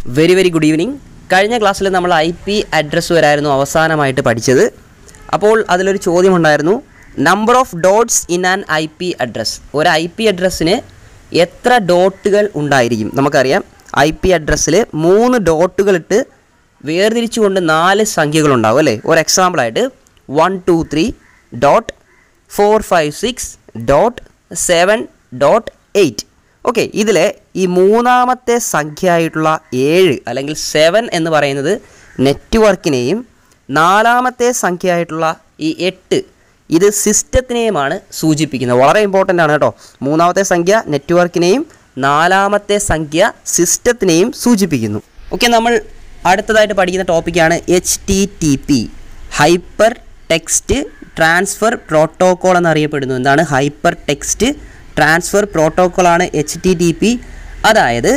very very good evening കഴിഞ്ഞ ക്ലാസ്സിൽ നമ്മൾ ഐ പി അഡ്രസ്സ് വരായിരുന്നു അവസാനമായിട്ട് പഠിച്ചത് അപ്പോൾ അതിലൊരു ചോദ്യമുണ്ടായിരുന്നു number of dots in an I P address ഒരു ഐ പി അഡ്രസ്സിന് എത്ര ഡോട്ടുകൾ ഉണ്ടായിരിക്കും നമുക്കറിയാം ഐ പി അഡ്രസ്സിൽ മൂന്ന് ഡോട്ടുകളിട്ട് വേർതിരിച്ചുകൊണ്ട് നാല് സംഖ്യകളുണ്ടാവും അല്ലേ ഒരു എക്സാമ്പിളായിട്ട് one two three dot four five six dot seven dot eight okay ഇതിൽ ഈ മൂന്നാമത്തെ സംഖ്യയായിട്ടുള്ള ഏഴ് അല്ലെങ്കിൽ സെവൻ എന്ന് പറയുന്നത് നെറ്റ്വർക്കിനെയും നാലാമത്തെ സംഖ്യയായിട്ടുള്ള ഈ എട്ട് ഇത് സിസ്റ്റത്തിനെയുമാണ് സൂചിപ്പിക്കുന്നത് വളരെ ഇമ്പോർട്ടൻ്റ് ആണ് കേട്ടോ മൂന്നാമത്തെ സംഖ്യ നെറ്റ്വർക്കിനെയും നാലാമത്തെ സംഖ്യ സിസ്റ്റത്തിനെയും സൂചിപ്പിക്കുന്നു ഓക്കെ നമ്മൾ അടുത്തതായിട്ട് പഠിക്കുന്ന ടോപ്പിക്കാണ് H T T P hyper text transfer protocol എന്നറിയപ്പെടുന്നു എന്താണ് ഹൈപ്പർ ടെക്സ്റ്റ് ട്രാൻസ്ഫർ പ്രോട്ടോക്കോളാണ് എച്ച് ടി ടി പി അതായത്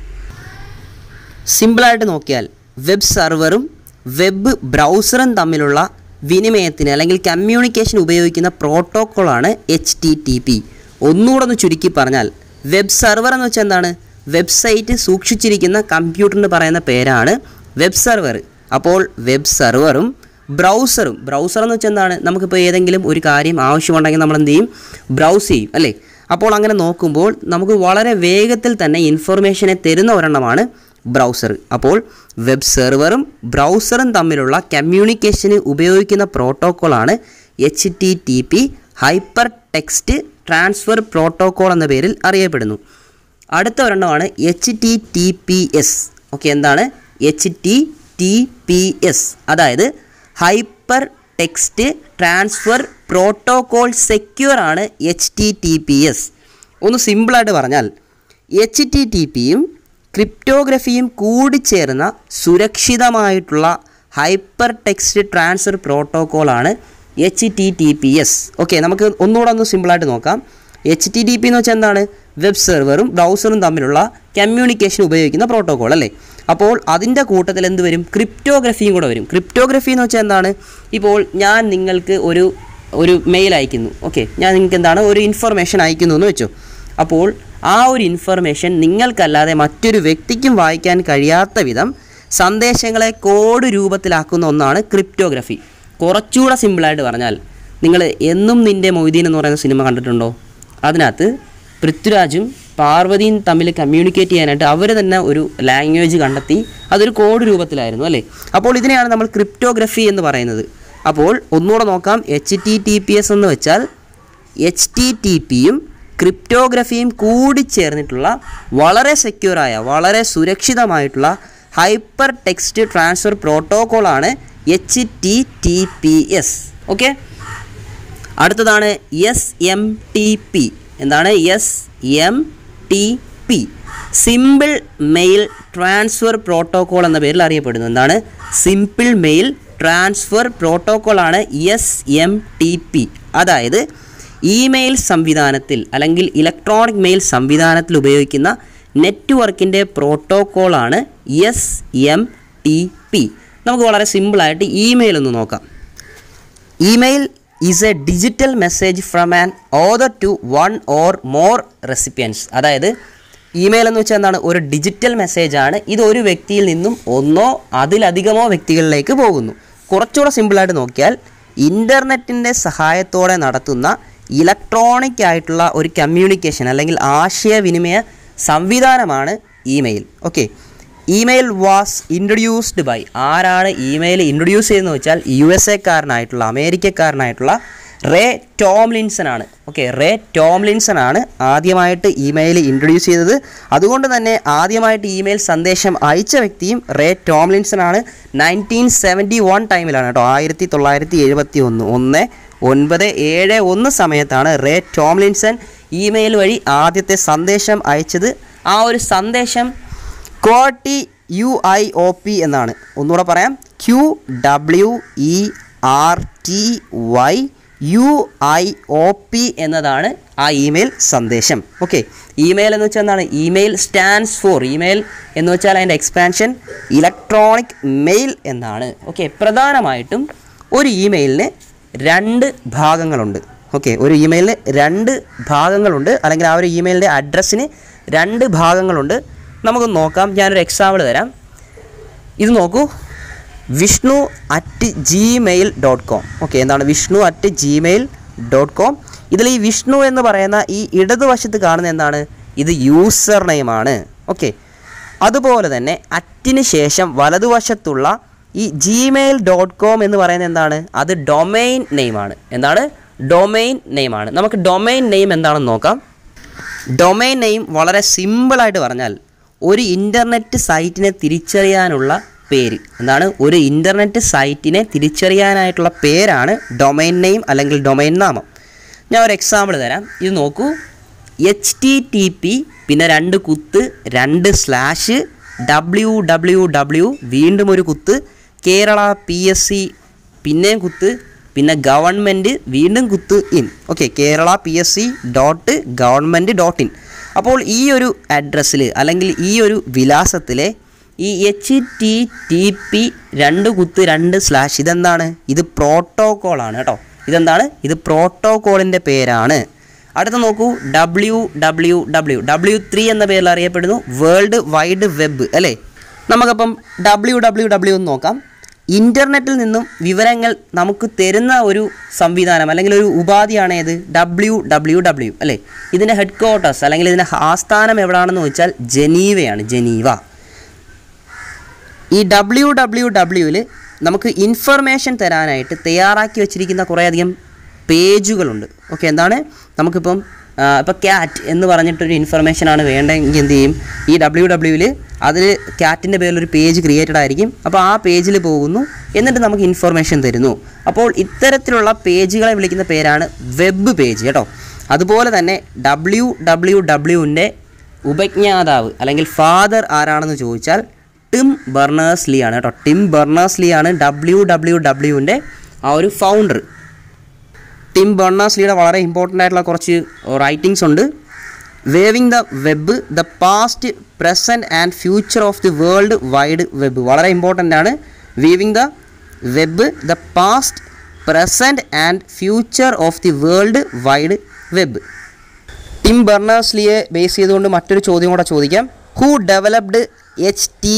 സിമ്പിളായിട്ട് നോക്കിയാൽ വെബ് സെർവറും വെബ് ബ്രൗസറും തമ്മിലുള്ള വിനിമയത്തിന് അല്ലെങ്കിൽ കമ്മ്യൂണിക്കേഷൻ ഉപയോഗിക്കുന്ന പ്രോട്ടോക്കോളാണ് എച്ച് ടി ടി പി ഒന്നുകൂടെ ഒന്ന് ചുരുക്കി പറഞ്ഞാൽ വെബ് സെർവർ എന്ന് വെച്ചാൽ എന്താണ് വെബ്സൈറ്റ് സൂക്ഷിച്ചിരിക്കുന്ന കമ്പ്യൂട്ടറിന് പറയുന്ന പേരാണ് വെബ് സെർവർ അപ്പോൾ വെബ് സെർവറും ബ്രൗസറും ബ്രൗസർ എന്ന് വെച്ചാൽ എന്താണ് നമുക്കിപ്പോൾ ഏതെങ്കിലും ഒരു കാര്യം ആവശ്യമുണ്ടെങ്കിൽ നമ്മൾ എന്ത് ചെയ്യും ബ്രൗസ് ചെയ്യും അല്ലേ അപ്പോൾ അങ്ങനെ നോക്കുമ്പോൾ നമുക്ക് വളരെ വേഗത്തിൽ തന്നെ ഇൻഫർമേഷനെ തരുന്ന ഒരെണ്ണമാണ് ബ്രൗസർ അപ്പോൾ വെബ് സെർവറും ബ്രൗസറും തമ്മിലുള്ള കമ്മ്യൂണിക്കേഷന് ഉപയോഗിക്കുന്ന പ്രോട്ടോക്കോളാണ് H T T P hyper text transfer protocol എന്ന പേരിൽ അറിയപ്പെടുന്നു അടുത്ത ഒരെണ്ണമാണ് H T T P S okay എന്താണ് H T T P S അതായത് hyper text transfer protocol secure ആണ് H T T P S ഒന്ന് സിമ്പിളായിട്ട് പറഞ്ഞാൽ എച്ച് ടി ടി പിയും ക്രിപ്റ്റോഗ്രഫിയും കൂടിച്ചേർന്ന സുരക്ഷിതമായിട്ടുള്ള ഹൈപ്പർ ടെക്സ്റ്റ് ട്രാൻസ്ഫർ പ്രോട്ടോകോളാണ് H T T P S okay നമുക്ക് ഒന്നുകൂടെ ഒന്ന് സിമ്പിളായിട്ട് നോക്കാം എച്ച് ടി ടി പി എന്ന് വെച്ചാൽ എന്താണ് വെബ് സെർവറും ബ്രൗസറും തമ്മിലുള്ള കമ്മ്യൂണിക്കേഷൻ ഉപയോഗിക്കുന്ന പ്രോട്ടോകോൾ അല്ലേ അപ്പോൾ അതിൻ്റെ കൂട്ടത്തിൽ എന്ത് വരും ക്രിപ്റ്റോഗ്രഫിയും കൂടെ വരും ക്രിപ്റ്റോഗ്രഫി എന്ന് വെച്ചാൽ എന്താണ് ഇപ്പോൾ ഞാൻ നിങ്ങൾക്ക് ഒരു ഒരു മെയിൽ അയക്കുന്നു ഓക്കെ ഞാൻ നിങ്ങൾക്ക് എന്താണ് ഒരു ഇൻഫർമേഷൻ അയക്കുന്നു എന്ന് വെച്ചോ അപ്പോൾ ആ ഒരു ഇൻഫർമേഷൻ നിങ്ങൾക്കല്ലാതെ മറ്റൊരു വ്യക്തിക്കും വായിക്കാൻ കഴിയാത്ത വിധം സന്ദേശങ്ങളെ കോഡ് രൂപത്തിലാക്കുന്ന ഒന്നാണ് ക്രിപ്റ്റോഗ്രഫി കുറച്ചുകൂടെ സിമ്പിളായിട്ട് പറഞ്ഞാൽ നിങ്ങൾ എന്നും നിൻ്റെ മൊയ്തീൻ എന്ന് പറയുന്ന സിനിമ കണ്ടിട്ടുണ്ടോ അതിനകത്ത് പൃഥ്വിരാജും പാർവതിയും തമ്മിൽ കമ്മ്യൂണിക്കേറ്റ് ചെയ്യാനായിട്ട് അവർ തന്നെ ഒരു ലാംഗ്വേജ് കണ്ടെത്തി അതൊരു കോഡ് രൂപത്തിലായിരുന്നു അല്ലേ അപ്പോൾ ഇതിനെയാണ് നമ്മൾ ക്രിപ്റ്റോഗ്രഫി എന്ന് പറയുന്നത് അപ്പോൾ ഒന്നുകൂടെ നോക്കാം H T T P S എന്ന് വെച്ചാൽ എച്ച് ടി ടി പിയും ക്രിപ്റ്റോഗ്രഫിയും കൂടിച്ചേർന്നിട്ടുള്ള വളരെ സെക്യൂറായ വളരെ സുരക്ഷിതമായിട്ടുള്ള ഹൈപ്പർ ടെക്സ്റ്റ് ട്രാൻസ്ഫർ പ്രോട്ടോക്കോളാണ് H T T P S okay അടുത്തതാണ് എസ് എം ടി പി എന്താണ് S M T P simple mail transfer protocol എന്ന പേരിൽ അറിയപ്പെടുന്നു എന്താണ് സിമ്പിൾ മെയിൽ ട്രാൻസ്ഫർ പ്രോട്ടോക്കോളാണ് എസ് എം ടി പി അതായത് ഇമെയിൽ സംവിധാനത്തിൽ അല്ലെങ്കിൽ ഇലക്ട്രോണിക് മെയിൽ സംവിധാനത്തിൽ ഉപയോഗിക്കുന്ന നെറ്റ്വർക്കിൻ്റെ പ്രോട്ടോക്കോളാണ് എസ് എം ടി പി നമുക്ക് വളരെ സിമ്പിളായിട്ട് ഇമെയിൽ ഒന്ന് നോക്കാം email is a digital message from an author to one or more recipients അതായത് ഇമെയിൽ എന്ന് വെച്ചാൽ എന്താണ് ഒരു ഡിജിറ്റൽ മെസ്സേജാണ് ഇത് ഒരു വ്യക്തിയിൽ നിന്നും ഒന്നോ അതിലധികമോ വ്യക്തികളിലേക്ക് പോകുന്നു കുറച്ചുകൂടെ സിമ്പിളായിട്ട് നോക്കിയാൽ ഇൻ്റർനെറ്റിൻ്റെ സഹായത്തോടെ നടത്തുന്ന ഇലക്ട്രോണിക് ആയിട്ടുള്ള ഒരു കമ്മ്യൂണിക്കേഷൻ അല്ലെങ്കിൽ ആശയവിനിമയ സംവിധാനമാണ് email okay email was introduced by ആരാണ് ഇമെയിൽ ഇൻട്രൊഡ്യൂസ് ചെയ്തതെന്ന് വെച്ചാൽ യു എസ് എക്കാരനായിട്ടുള്ള അമേരിക്കക്കാരനായിട്ടുള്ള റേ ടോംലിൻസൺ ആണ് ഓക്കെ റേ ടോംലിൻസൺ ആണ് ആദ്യമായിട്ട് ഇമെയിൽ ഇൻട്രൊഡ്യൂസ് ചെയ്തത് അതുകൊണ്ട് തന്നെ ആദ്യമായിട്ട് ഇമെയിൽ സന്ദേശം അയച്ച വ്യക്തിയും റേ ടോംലിൻസൺ ആണ് നയൻറ്റീൻ സെവൻറ്റി വൺ ടൈമിലാണ് കേട്ടോ ആയിരത്തി തൊള്ളായിരത്തി എഴുപത്തി ഒന്ന് ഒന്ന് ഒൻപത് ഏഴ് ഒന്ന് സമയത്താണ് റേ ടോംലിൻസൺ ഇമെയിൽ വഴി ആദ്യത്തെ സന്ദേശം അയച്ചത് ആ ഒരു സന്ദേശം qwerty U I O P എന്നാണ് ഒന്നുകൂടെ പറയാം Q W E R T Y U I O P എന്നതാണ് ആ ഇമെയിൽ സന്ദേശം ഓക്കെ ഇമെയിൽ എന്ന് വെച്ചാൽ എന്താണ് ഇമെയിൽ സ്റ്റാൻഡ്സ് ഫോർ ഇമെയിൽ എന്ന് വെച്ചാൽ അതിൻ്റെ എക്സ്പാൻഷൻ ഇലക്ട്രോണിക് മെയിൽ എന്നാണ് ഓക്കെ പ്രധാനമായിട്ടും ഒരു ഇമെയിലിന് രണ്ട് ഭാഗങ്ങളുണ്ട് ഓക്കെ ഒരു ഇമെയിലിന് രണ്ട് ഭാഗങ്ങളുണ്ട് അല്ലെങ്കിൽ ആ ഒരു ഇമെയിലിൻ്റെ അഡ്രസ്സിന് രണ്ട് ഭാഗങ്ങളുണ്ട് നമുക്ക് നോക്കാം ഞാനൊരു എക്സാമ്പിൾ തരാം ഇത് നോക്കൂ Vishnu at Gmail dot com okay എന്താണ് Vishnu at Gmail dot com ഇതിൽ ഈ വിഷ്ണു എന്ന് പറയുന്ന ഈ ഇടതുവശത്ത് കാണുന്ന എന്താണ് ഇത് യൂസർ നെയിമാണ് ഓക്കെ അതുപോലെ തന്നെ അറ്റിന് ശേഷം വലതുവശത്തുള്ള ഈ ജിമെയിൽ ഡോട്ട് കോം എന്ന് പറയുന്നത് എന്താണ് അത് ഡൊമൈൻ നെയിമാണ് എന്താണ് ഡൊമൈൻ നെയിമാണ് നമുക്ക് ഡൊമൈൻ നെയിം എന്താണെന്ന് നോക്കാം ഡൊമൈൻ നെയിം വളരെ സിമ്പിളായിട്ട് പറഞ്ഞാൽ ഒരു ഇൻ്റർനെറ്റ് സൈറ്റിനെ തിരിച്ചറിയാനുള്ള പേര് എന്താണ് ഒരു ഇൻ്റർനെറ്റ് സൈറ്റിനെ തിരിച്ചറിയാനായിട്ടുള്ള പേരാണ് ഡൊമൈൻ നെയിം അല്ലെങ്കിൽ ഡൊമൈൻ നാമം ഞാൻ ഒരു എക്സാമ്പിൾ തരാം ഇത് നോക്കൂ എച്ച് ടി ടി പി പിന്നെ രണ്ട് കുത്ത് രണ്ട് സ്ലാഷ് ഡബ്ല്യു ഡബ്ല്യു ഡബ്ല്യു വീണ്ടും ഒരു കുത്ത് കേരള പി എസ് സി പിന്നെയും കുത്ത് പിന്നെ ഗവൺമെൻറ് വീണ്ടും കുത്ത് in okay Kerala P S C dot government dot in അപ്പോൾ ഈ ഒരു അഡ്രസ്സിൽ അല്ലെങ്കിൽ ഈ ഒരു വിലാസത്തിലെ ഈ എച്ച് ടി ടി പി രണ്ട് കുത്ത് രണ്ട് സ്ലാഷ് ഇതെന്താണ് ഇത് പ്രോട്ടോകോളാണ് കേട്ടോ ഇതെന്താണ് ഇത് പ്രോട്ടോകോളിൻ്റെ പേരാണ് അടുത്ത നോക്കൂ W W W W three എന്ന പേരിൽ അറിയപ്പെടുന്നു വേൾഡ് വൈഡ് വെബ് അല്ലേ നമുക്കപ്പം ഡബ്ല്യു ഡബ്ല്യു ഡബ്ല്യു എന്ന് നോക്കാം ഇൻ്റർനെറ്റിൽ നിന്നും വിവരങ്ങൾ നമുക്ക് തരുന്ന ഒരു സംവിധാനം അല്ലെങ്കിൽ ഒരു ഉപാധിയാണ് ഏത് ഡബ്ല്യു ഡബ്ല്യു ഡബ്ല്യു അല്ലേ ഇതിൻ്റെ ഹെഡ് ക്വാർട്ടേഴ്സ് അല്ലെങ്കിൽ ഇതിൻ്റെ ആസ്ഥാനം എവിടെയാണെന്ന് ചോദിച്ചാൽ ജനീവയാണ് ജനീവ ഈ ഡബ്ല്യു ഡബ്ല്യു ഡബ്ല്യുവിൽ നമുക്ക് ഇൻഫർമേഷൻ തരാനായിട്ട് തയ്യാറാക്കി വെച്ചിരിക്കുന്ന കുറേയധികം പേജുകളുണ്ട് ഓക്കെ എന്താണ് നമുക്കിപ്പം ഇപ്പോൾ ക്യാറ്റ് എന്ന് പറഞ്ഞിട്ടൊരു ഇൻഫർമേഷനാണ് വേണ്ടതെങ്കിൽ എന്ത് ചെയ്യും ഈ ഡബ്ല്യു ഡബ്ല്യുവിൽ അതിൽ ക്യാറ്റിൻ്റെ പേരിലൊരു പേജ് ക്രിയേറ്റഡ് ആയിരിക്കും അപ്പോൾ ആ പേജിൽ പോകുന്നു എന്നിട്ട് നമുക്ക് ഇൻഫർമേഷൻ തരുന്നു അപ്പോൾ ഇത്തരത്തിലുള്ള പേജുകളെ വിളിക്കുന്ന പേരാണ് വെബ് പേജ് കേട്ടോ അതുപോലെ തന്നെ ഡബ്ല്യു ഡബ്ല്യു ഡബ്ല്യുവിൻ്റെ ഉപജ്ഞാതാവ് അല്ലെങ്കിൽ ഫാദർ ആരാണെന്ന് ചോദിച്ചാൽ ടിം ബർണേഴ്സ് ലീ ആണ് കേട്ടോ ടിം ബർണേഴ്സ് ലീ ആണ് ഡബ്ല്യു ഡബ്ല്യു ഡബ്ല്യുവിൻ്റെ ആ ഒരു ഫൗണ്ടർ ടിം ബർണേഴ്സ് ലീയുടെ വളരെ ഇമ്പോർട്ടൻ്റ് ആയിട്ടുള്ള കുറച്ച് റൈറ്റിങ്സ് ഉണ്ട് weaving the web the past present and future of the world wide web വളരെ ഇമ്പോർട്ടൻ്റ് ആണ് weaving the web the past present and future of the world wide web Tim ബർണേഴ്സ്ലിയെ base ചെയ്തുകൊണ്ട് മറ്റൊരു ചോദ്യം കൂടെ ചോദിക്കാം who developed H T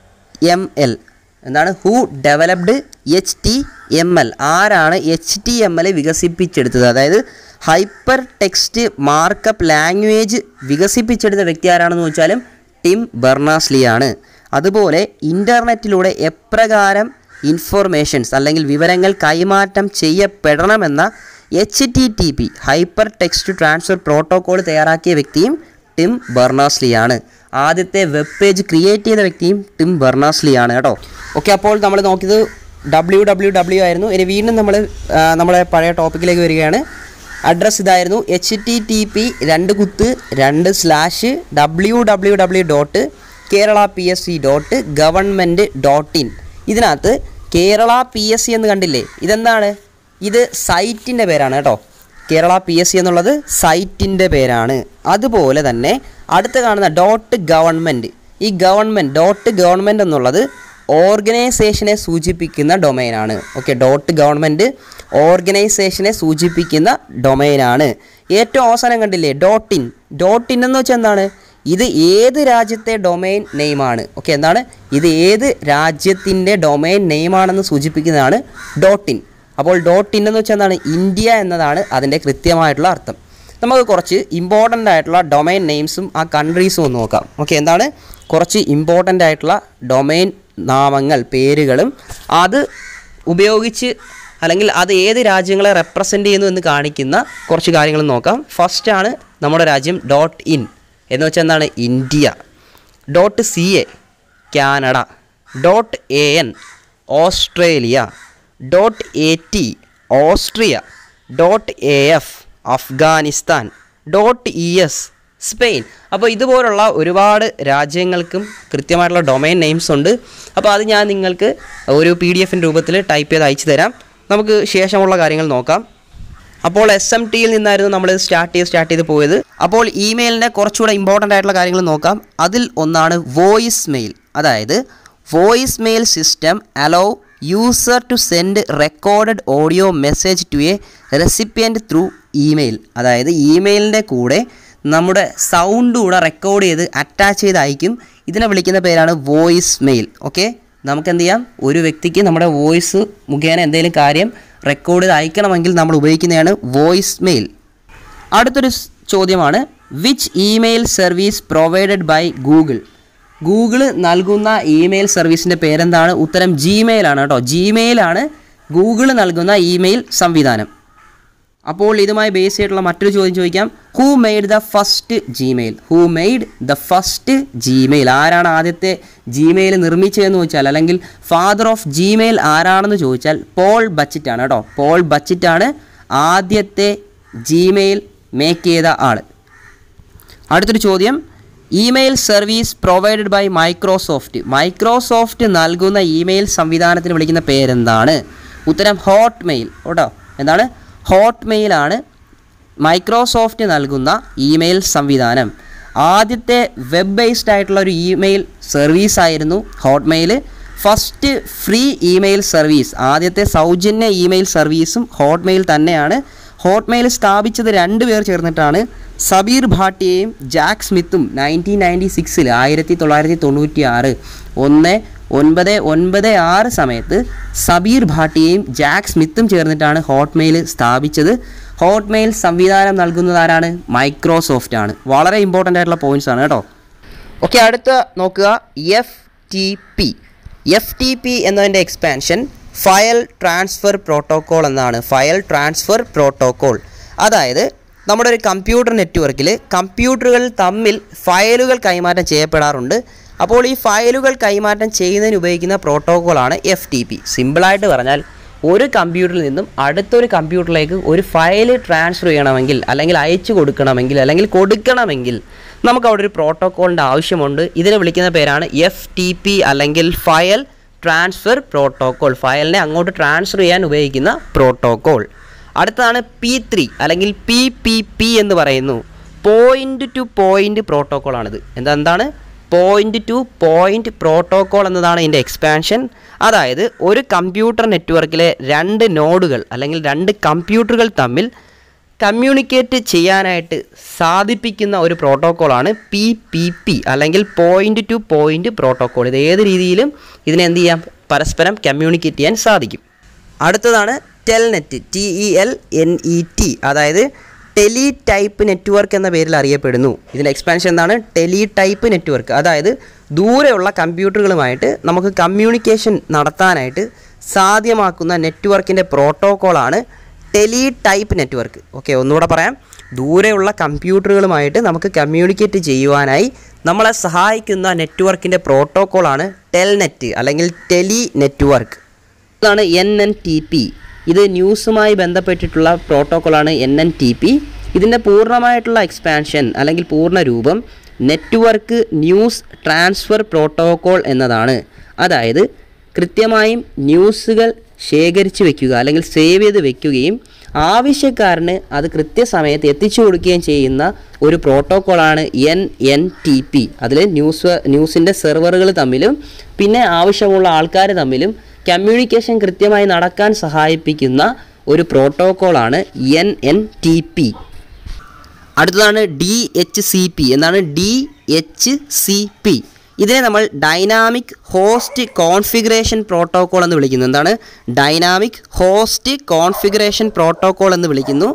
M L എന്താണ് who developed H T M L ആരാണ് എച്ച് ടി എം എൽ വികസിപ്പിച്ചെടുത്തത് അതായത് ഹൈപ്പർ ടെക്സ്റ്റ് മാർക്കപ്പ് ലാംഗ്വേജ് വികസിപ്പിച്ചെടുത്ത വ്യക്തി ആരാണെന്ന് ചോദിച്ചാലും ടിം ബർണാസ്ലി ആണ് അതുപോലെ ഇൻ്റർനെറ്റിലൂടെ എപ്രകാരം ഇൻഫോർമേഷൻസ് അല്ലെങ്കിൽ വിവരങ്ങൾ കൈമാറ്റം ചെയ്യപ്പെടണമെന്ന H T T P hyper text transfer protocol തയ്യാറാക്കിയ വ്യക്തിയും ടിം ബർണാസ്ലി ആണ് ആദ്യത്തെ വെബ് പേജ് ക്രിയേറ്റ് ചെയ്ത വ്യക്തിയും ടിം ബർണാസ്ലി ആണ് കേട്ടോ ഓക്കെ അപ്പോൾ നമ്മൾ നോക്കിയത് ഡബ്ല്യു ഡബ്ല്യു ഡബ്ല്യു ആയിരുന്നു ഇനി വീണ്ടും നമ്മൾ നമ്മളെ പഴയ ടോപ്പിക്കിലേക്ക് വരികയാണ് അഡ്രസ്സ് ഇതായിരുന്നു എച്ച് ടി ടി പി രണ്ട് കുത്ത് രണ്ട് slash W W W dot Kerala P S C dot government dot in ഇതിനകത്ത് കേരള പി എസ് സി എന്ന് കണ്ടില്ലേ ഇതെന്താണ് ഇത് സൈറ്റിൻ്റെ പേരാണ് കേട്ടോ കേരള പി എസ് സി എന്നുള്ളത് സൈറ്റിൻ്റെ പേരാണ് അതുപോലെ തന്നെ അടുത്ത് കാണുന്ന ഡോട്ട് ഗവൺമെൻറ് ഈ ഗവൺമെൻറ് ഡോട്ട് ഗവൺമെൻറ് എന്നുള്ളത് ഓർഗനൈസേഷനെ സൂചിപ്പിക്കുന്ന ഡൊമൈനാണ് ഓക്കെ ഡോട്ട് ഗവൺമെൻറ് ഓർഗനൈസേഷനെ സൂചിപ്പിക്കുന്ന ഡൊമൈനാണ് ഏറ്റവും അവസാനം കണ്ടില്ലേ ഡോട്ട് ഇൻ ഡോട്ട് ഇൻ എന്ന് വെച്ചാൽ എന്താണ് ഇത് ഏത് രാജ്യത്തെ ഡൊമൈൻ നെയിമാണ് ഓക്കെ എന്താണ് ഇത് ഏത് രാജ്യത്തിൻ്റെ ഡൊമൈൻ നെയിമാണെന്ന് സൂചിപ്പിക്കുന്നതാണ് ഡോട്ട് ഇൻ അപ്പോൾ ഡോട്ട് ഇൻ എന്ന് വെച്ചാൽ എന്താണ് ഇന്ത്യ എന്നതാണ് അതിൻ്റെ കൃത്യമായിട്ടുള്ള അർത്ഥം നമുക്ക് കുറച്ച് ഇമ്പോർട്ടൻ്റ് ആയിട്ടുള്ള ഡൊമൈൻ നെയിംസും ആ കൺട്രീസും ഒന്ന് നോക്കാം ഓക്കെ എന്താണ് കുറച്ച് ഇമ്പോർട്ടൻ്റ് ആയിട്ടുള്ള ഡൊമൈൻ നാമങ്ങൾ പേരുകളും അത് ഉപയോഗിച്ച് അല്ലെങ്കിൽ അത് ഏത് രാജ്യങ്ങളെ റെപ്രസെൻ്റ് ചെയ്യുന്നു എന്ന് കാണിക്കുന്ന കുറച്ച് കാര്യങ്ങൾ നോക്കാം ഫസ്റ്റാണ് നമ്മുടെ രാജ്യം ഡോട്ട് ഇൻ എന്ന് വെച്ചാൽ എന്താണ് India dot C A Canada dot A N Australia dot A T Austria dot A F Afghanistan dot E S Spain അപ്പോൾ ഇതുപോലുള്ള ഒരുപാട് രാജ്യങ്ങൾക്കും കൃത്യമായിട്ടുള്ള ഡൊമൈൻ നെയിംസ് ഉണ്ട് അപ്പോൾ അത് ഞാൻ നിങ്ങൾക്ക് ഒരു പി ഡി എഫിൻ്റെ രൂപത്തിൽ ടൈപ്പ് ചെയ്ത് അയച്ചു തരാം നമുക്ക് ശേഷമുള്ള കാര്യങ്ങൾ നോക്കാം അപ്പോൾ എസ് എം ടിയിൽ നിന്നായിരുന്നു നമ്മൾ സ്റ്റാർട്ട് ചെയ്ത് സ്റ്റാർട്ട് ചെയ്ത് പോയത് അപ്പോൾ ഇമെയിലിൻ്റെ കുറച്ചുകൂടെ ഇമ്പോർട്ടൻ്റ് ആയിട്ടുള്ള കാര്യങ്ങൾ നോക്കാം അതിൽ ഒന്നാണ് വോയിസ് മെയിൽ അതായത് voice mail system allow user to send recorded audio message to a recipient through email അതായത് ഇമെയിലിൻ്റെ കൂടെ നമ്മുടെ സൗണ്ട് കൂടെ റെക്കോർഡ് ചെയ്ത് അറ്റാച്ച് ചെയ്ത് അയക്കും ഇതിനെ വിളിക്കുന്ന പേരാണ് വോയിസ് മെയിൽ ഓക്കെ നമുക്ക് എന്ത് ചെയ്യാം ഒരു വ്യക്തിക്ക് നമ്മുടെ വോയിസ് മുഖേന എന്തെങ്കിലും കാര്യം റെക്കോർഡ് ചെയ്ത് അയക്കണമെങ്കിൽ നമ്മൾ ഉപയോഗിക്കുന്നതാണ് വോയിസ് മെയിൽ അടുത്തൊരു സ് ചോദ്യമാണ് which email service provided by Google Google നൽകുന്ന ഇമെയിൽ സർവീസിൻ്റെ പേരെന്താണ് ഉത്തരം ജിമെയിൽ ആണ് കേട്ടോ ജിമെയിൽ ആണ് ഗൂഗിൾ നൽകുന്ന ഇമെയിൽ സംവിധാനം അപ്പോൾ ഇതുമായി ബേസ് ചെയ്തിട്ടുള്ള മറ്റൊരു ചോദ്യം ചോദിക്കാം who made the first Gmail who made the first Gmail ആരാണ് ആദ്യത്തെ ജിമെയിൽ നിർമ്മിച്ചതെന്ന് ചോദിച്ചാൽ അല്ലെങ്കിൽ ഫാദർ ഓഫ് ജിമെയിൽ ആരാണെന്ന് ചോദിച്ചാൽ പോൾ ബച്ചിറ്റ് ആണ് കേട്ടോ പോൾ ബച്ചിറ്റ് ആണ് ആദ്യത്തെ ജിമെയിൽ മേക്ക് ചെയ്ത ആൾ അടുത്തൊരു ചോദ്യം email service provided by Microsoft Microsoft നൽകുന്ന ഇമെയിൽ സംവിധാനത്തിന് വിളിക്കുന്ന പേരെന്താണ് ഉത്തരം ഹോട്ട് മെയിൽ കേട്ടോ എന്താണ് ഹോട്ട് മെയിലാണ് മൈക്രോസോഫ്റ്റ് നൽകുന്ന ഇമെയിൽ സംവിധാനം ആദ്യത്തെ വെബ് ബേസ്ഡ് ആയിട്ടുള്ള ഒരു ഇമെയിൽ സർവീസ് ആയിരുന്നു Hotmail first free email service ആദ്യത്തെ സൗജന്യ ഇമെയിൽ സർവീസും ഹോട്ട് മെയിൽ തന്നെയാണ് ഹോട്ട് മെയിൽ സ്ഥാപിച്ചത് രണ്ട് പേർ ചേർന്നിട്ടാണ് സബീർ ഭാട്ടിയയും ജാക്ക് സ്മിത്തും നയൻറ്റീൻ നയൻറ്റി സിക്സിൽ ആയിരത്തി തൊള്ളായിരത്തി തൊണ്ണൂറ്റി ആറ് ഒന്ന് ഒൻപത് ഒൻപത് ആറ് സമയത്ത് സബീർ ഭാട്ടിയയും ജാക്ക് സ്മിത്തും ചേർന്നിട്ടാണ് ഹോട്ട് മെയിൽ സ്ഥാപിച്ചത് ഹോട്ട് മെയിൽ സംവിധാനം നൽകുന്നത് ആരാണ് മൈക്രോസോഫ്റ്റ് ആണ് വളരെ ഇമ്പോർട്ടൻ്റ് ആയിട്ടുള്ള പോയിന്റ്സ് ആണ് കേട്ടോ ഓക്കെ അടുത്ത നോക്കുക F T P F T P എന്നതിൻ്റെ എക്സ്പാൻഷൻ ഫയൽ ട്രാൻസ്ഫർ പ്രോട്ടോക്കോൾ എന്നാണ് ഫയൽ ട്രാൻസ്ഫർ പ്രോട്ടോക്കോൾ അതായത് നമ്മുടെ ഒരു കമ്പ്യൂട്ടർ നെറ്റ്വർക്കിൽ കമ്പ്യൂട്ടറുകൾ തമ്മിൽ ഫയലുകൾ കൈമാറ്റം ചെയ്യപ്പെടാറുണ്ട് അപ്പോൾ ഈ ഫയലുകൾ കൈമാറ്റം ചെയ്യുന്നതിന് ഉപയോഗിക്കുന്ന പ്രോട്ടോക്കോളാണ് എഫ് ടി പി സിമ്പിളായിട്ട് പറഞ്ഞാൽ ഒരു കമ്പ്യൂട്ടറിൽ നിന്നും അടുത്തൊരു കമ്പ്യൂട്ടറിലേക്ക് ഒരു ഫയൽ ട്രാൻസ്ഫർ ചെയ്യണമെങ്കിൽ അല്ലെങ്കിൽ അയച്ചു കൊടുക്കണമെങ്കിൽ അല്ലെങ്കിൽ കൊടുക്കണമെങ്കിൽ നമുക്ക് അവിടെ ഒരു പ്രോട്ടോക്കോളിൻ്റെ ആവശ്യമുണ്ട് ഇതിനെ വിളിക്കുന്ന പേരാണ് എഫ് ടി പി അല്ലെങ്കിൽ ഫയൽ ട്രാൻസ്ഫർ പ്രോട്ടോക്കോൾ ഫയലിനെ അങ്ങോട്ട് ട്രാൻസ്ഫർ ചെയ്യാൻ ഉപയോഗിക്കുന്ന പ്രോട്ടോക്കോൾ അടുത്തതാണ് പി ത്രീ അല്ലെങ്കിൽ പി പി പി എന്ന് പറയുന്നു പോയിൻ്റ് ടു പോയിൻ്റ് പ്രോട്ടോക്കോളാണിത് എന്താ എന്താണ് പോയിൻ്റ് ടു പോയിൻ്റ് പ്രോട്ടോക്കോൾ എന്നതാണ് ഇതിൻ്റെ എക്സ്പാൻഷൻ അതായത് ഒരു കമ്പ്യൂട്ടർ നെറ്റ്വർക്കിലെ രണ്ട് നോഡുകൾ അല്ലെങ്കിൽ രണ്ട് കമ്പ്യൂട്ടറുകൾ തമ്മിൽ കമ്മ്യൂണിക്കേറ്റ് ചെയ്യാനായിട്ട് സാധിപ്പിക്കുന്ന ഒരു പ്രോട്ടോക്കോളാണ് പി പി പി അല്ലെങ്കിൽ പോയിൻ്റ് ടു പോയിൻ്റ് പ്രോട്ടോക്കോൾ ഇത് ഏത് രീതിയിലും ഇതിനെ എന്ത് ചെയ്യാം പരസ്പരം കമ്മ്യൂണിക്കേറ്റ് ചെയ്യാൻ സാധിക്കും അടുത്തതാണ് Telnet T E L N E T അതായത് ടെലി ടൈപ്പ് നെറ്റ്വർക്ക് എന്ന പേരിൽ അറിയപ്പെടുന്നു ഇതിൻ്റെ എക്സ്പാൻഷൻ എന്താണ് ടെലി ടൈപ്പ് നെറ്റ്വർക്ക് അതായത് ദൂരെയുള്ള കമ്പ്യൂട്ടറുകളുമായിട്ട് നമുക്ക് കമ്മ്യൂണിക്കേഷൻ നടത്താനായിട്ട് സാധ്യമാക്കുന്ന നെറ്റ്വർക്കിൻ്റെ പ്രോട്ടോക്കോളാണ് ടെലി ടൈപ്പ് നെറ്റ്വർക്ക് ഓക്കെ ഒന്നുകൂടെ പറയാം ദൂരെയുള്ള കമ്പ്യൂട്ടറുകളുമായിട്ട് നമുക്ക് കമ്മ്യൂണിക്കേറ്റ് ചെയ്യുവാനായി നമ്മളെ സഹായിക്കുന്ന നെറ്റ്വർക്കിൻ്റെ പ്രോട്ടോക്കോളാണ് ടെൽനെറ്റ് അല്ലെങ്കിൽ ടെലി നെറ്റ്വർക്ക് ഇതാണ് എൻ എൻ ടി പി ഇത് ന്യൂസുമായി ബന്ധപ്പെട്ടിട്ടുള്ള പ്രോട്ടോക്കോളാണ് എൻ എൻ ടി പി ഇതിൻ്റെ പൂർണ്ണമായിട്ടുള്ള എക്സ്പാൻഷൻ അല്ലെങ്കിൽ പൂർണ്ണ രൂപം നെറ്റ്വർക്ക് ന്യൂസ് ട്രാൻസ്ഫർ പ്രോട്ടോക്കോൾ എന്നതാണ് അതായത് കൃത്യമായും ന്യൂസുകൾ ശേഖരിച്ച് വെക്കുക അല്ലെങ്കിൽ സേവ് ചെയ്ത് വെക്കുകയും ആവശ്യക്കാരന് അത് കൃത്യസമയത്ത് എത്തിച്ചു കൊടുക്കുകയും ചെയ്യുന്ന ഒരു പ്രോട്ടോക്കോളാണ് എൻ എൻ ടി പി അതിൽ ന്യൂസ് ന്യൂസിൻ്റെ സെർവറുകൾ തമ്മിലും പിന്നെ ആവശ്യമുള്ള ആൾക്കാർ തമ്മിലും കമ്മ്യൂണിക്കേഷൻ കൃത്യമായി നടക്കാൻ സഹായിപ്പിക്കുന്ന ഒരു പ്രോട്ടോക്കോളാണ് എൻ എൻ ടി പി അടുത്തതാണ് ഡി എച്ച് സി പി എന്നാണ് ഡി എച്ച് സി പി ഇതിനെ നമ്മൾ ഡൈനാമിക് ഹോസ്റ്റ് കോൺഫിഗറേഷൻ പ്രോട്ടോക്കോൾ എന്ന് വിളിക്കുന്നു എന്താണ് ഡൈനാമിക് ഹോസ്റ്റ് കോൺഫിഗറേഷൻ പ്രോട്ടോക്കോൾ എന്ന് വിളിക്കുന്നു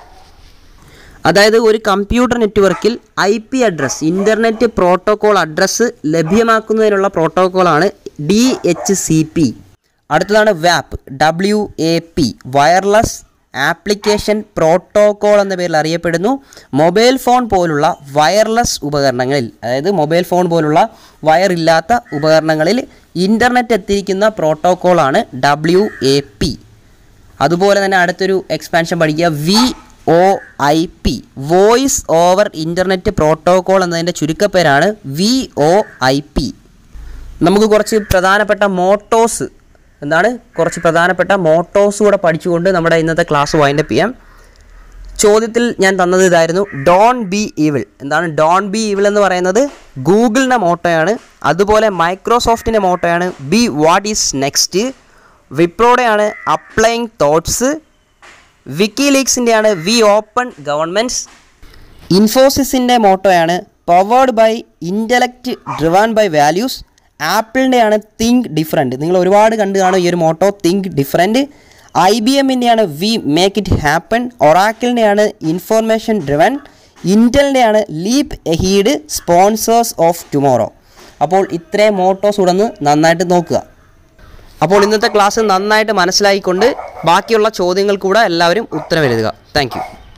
അതായത് ഒരു കമ്പ്യൂട്ടർ നെറ്റ്വർക്കിൽ I P address internet protocol address ലഭ്യമാക്കുന്നതിനുള്ള പ്രോട്ടോക്കോളാണ് ഡി എച്ച് സി പി അടുത്തതാണ് വാപ്പ് W A P wireless application protocol എന്ന പേരിൽ അറിയപ്പെടുന്നു മൊബൈൽ ഫോൺ പോലുള്ള വയർലെസ് ഉപകരണങ്ങളിൽ അതായത് മൊബൈൽ ഫോൺ പോലുള്ള വയർ ഇല്ലാത്ത ഉപകരണങ്ങളിൽ ഇൻ്റർനെറ്റ് എത്തിയിരിക്കുന്ന പ്രോട്ടോക്കോളാണ് ഡബ്ല്യു എ പി അതുപോലെ തന്നെ അടുത്തൊരു എക്സ്പാൻഷൻ പഠിക്കുക V O I P voice over internet protocol എന്നതിൻ്റെ ചുരുക്കപ്പേരാണ് വി ഒ ഐ പി നമുക്ക് കുറച്ച് പ്രധാനപ്പെട്ട മോട്ടോസ് എന്താണ് കുറച്ച് പ്രധാനപ്പെട്ട മോട്ടോസ് കൂടെ പഠിച്ചുകൊണ്ട് നമ്മുടെ ഇന്നത്തെ ക്ലാസ് വൈൻഡപ്പ് ചെയ്യാം ചോദ്യത്തിൽ ഞാൻ തന്നത് ഇതായിരുന്നു ഡോൺ ബി ഈവിൾ എന്താണ് ഡോൺ ബി ഈവിൾ എന്ന് പറയുന്നത് ഗൂഗിളിൻ്റെ മോട്ടോയാണ് അതുപോലെ മൈക്രോസോഫ്റ്റിൻ്റെ മോട്ടോയാണ് ബി വാട്ട് ഈസ് നെക്സ്റ്റ് വിപ്രോയുടെയാണ് അപ്ലൈങ് തോട്ട്സ് വിക്കി ലീക്സിൻ്റെയാണ് വി ഓപ്പൺ ഗവൺമെൻറ്റ്സ് ഇൻഫോസിസിൻ്റെ മോട്ടോയാണ് powered by intellect driven by values ആപ്പിളിൻ്റെയാണ് തിങ്ക് ഡിഫറെൻറ്റ് നിങ്ങൾ ഒരുപാട് കണ്ടു കാണും ഈ ഒരു motto think different I B എമ്മിൻ്റെയാണ് വി മേക്ക് ഇറ്റ് ഹാപ്പൻ ഒറാക്കിളിൻ്റെയാണ് ഇൻഫോർമേഷൻ ഡ്രിവൻ ഇൻറ്റലിൻ്റെയാണ് leap ahead sponsors of tomorrow അപ്പോൾ ഇത്രയും മോട്ടോസ് ഉടന്ന് നന്നായിട്ട് നോക്കുക അപ്പോൾ ഇന്നത്തെ ക്ലാസ് നന്നായിട്ട് മനസ്സിലായിക്കൊണ്ട് ബാക്കിയുള്ള ചോദ്യങ്ങൾ കൂടെ എല്ലാവരും ഉത്തരം എഴുതുക താങ്ക്